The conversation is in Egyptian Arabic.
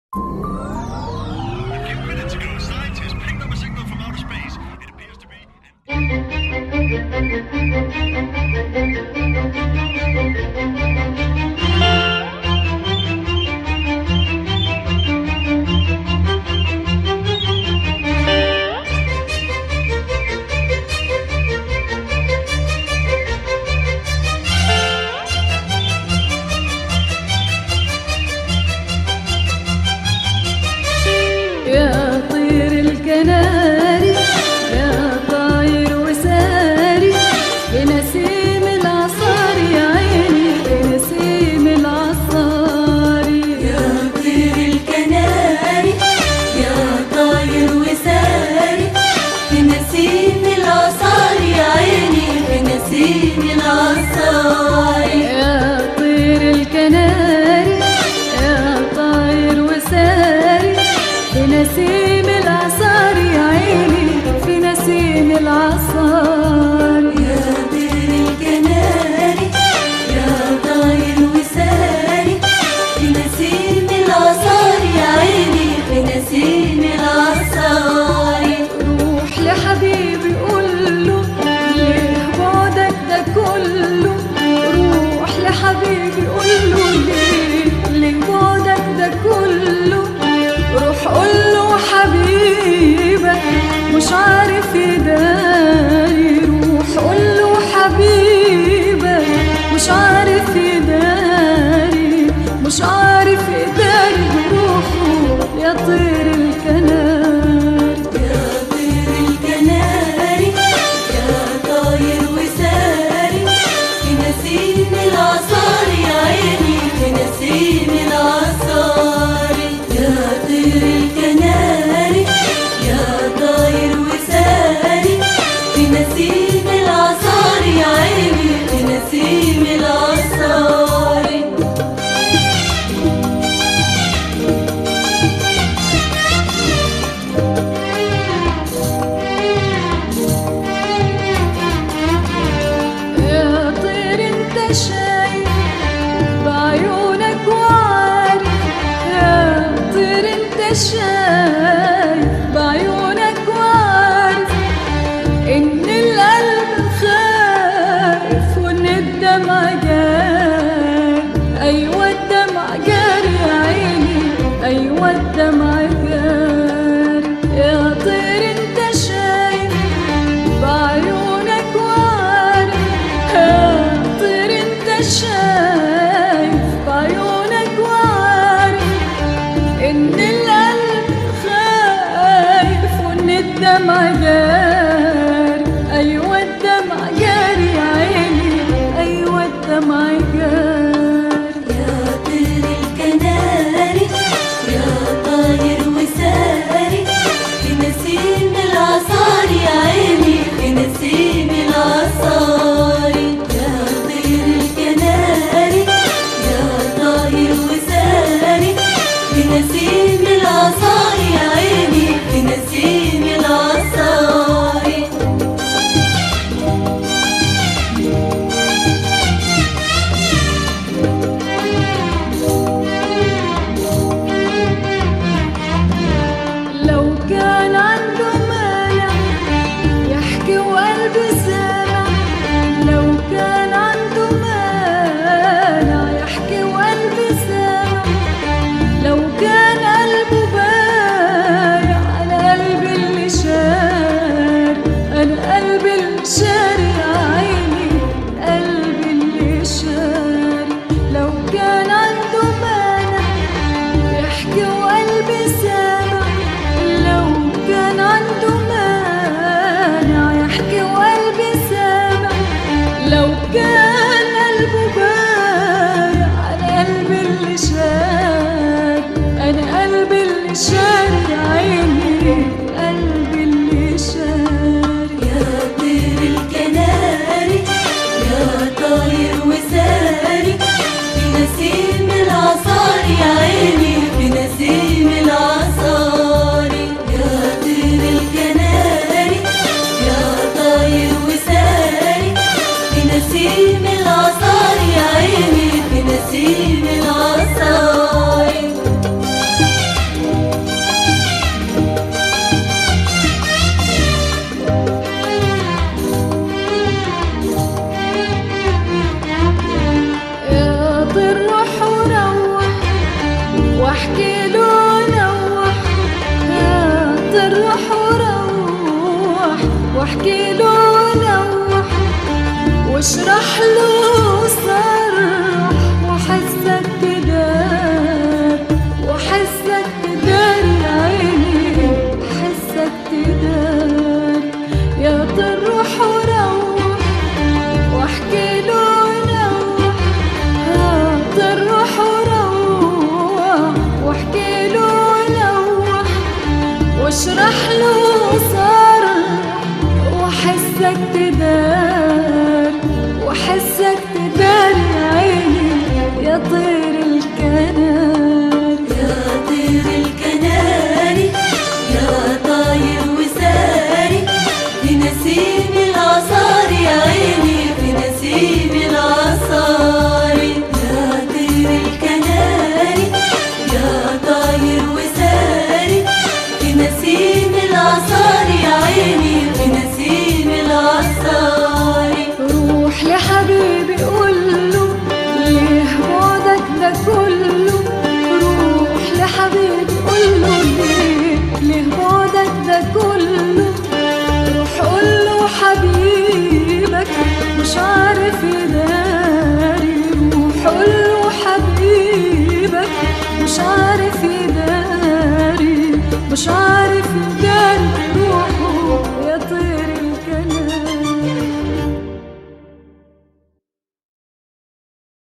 A few minutes ago, scientists picked up a signal from outer space. It appears to be. يا طير الكناري يا طاير وساري بنسيم العصار يا عيني بنسيم العصار يا طير الكناري يا طاير وساري في نسيم العصار يا عيني في نسيم العصار يا طير الكناري يا طاير وساري بنسيم العصار يا عيني في نسيم العصار يا طير الكناري يا طاير وساري في نسيم العصار يا عيني في نسيم العصار روح لحبيبي قول له ليه بعدك ده كله روح لحبيبي قول له ليه ليه بعدك ده كله روح قول له حبيبك مش عارف يداري روح قول له حبيبك مش عارف يداري مش عارف يداري بروحه يا طير الكناري يا طير الكناري يا طاير وساري في نسيم العصار يا عيني في نسيم العصار يا طير الكناري يا طاير وساري في نسيم العصار يا عيني في نسيم العصار يا طير انت شايف بعيونك وعارف يا طير انت شايف بعيونك وعارف ان القلب خايف وان الدمع جاري ايوه الدمع جاري يا عيني ايوه الدمع جاري يا طير انت شايف بعيونك وعارف يا طير انت شايف بعيونك وعارف ان القلب خايف وان الدمع جاري ايوه الدمع جاري يا عيني ايوه الدمع جاري يا طير الكناري يا طاير وساري في نسيم العصار يا عيني في نسيم العصار يا طير الكناري يا طاير وساري في نسيم العصار يا عيني في نسيم العصار لو كان عنده مانع يحكي وقلبي سامع لو كان عنده مانع يحكي وقلبي سامع لو كان قلبه بايع انا قلبي اللي شاري انا قلبي اللي شاري يا عيني قلبي اللي شاري لو كان عنده مانع يحكي وقلبي سامع لو كان عنده مانع يحكي وقلبي سامع لو كان قلبه بايع انا قلبي اللي شاري انا قلبي اللي شاري يا عيني قلبي اللي شاري يا طير الكناري يا طاير وساري في نسيم العصار يا عيني في نسيم العصار يا طير الكناري يا طاير وساري في نسيم العصار يا عيني في نسيم العصار واحكي له نوح هات الروح وروح واحكي له نوح واشرح له صرح وحسك تدار وحسك تدار يا عيني حسك تدار يا تروح وروح واحكي له نوح هات الروح وروح واحكي له نوح واشرح له صرح وحسك تدار وحسك تدار يا عيني يا طير الكنار يا طير الكناري يا طاير وساري في نسيم العصار يا عيني في نسيم العصار يا طير الكناري يا طاير وساري في نسيم العصار يا عيني في نسيم العصار روح لحبيبي قوله ليه بعدك ده كله روح لحبيبي قوله ليه ليه بعدك ده كله روح قوله حبيبك مش عارف يداري روح قوله حبيبك مش عارف يداري مش عارف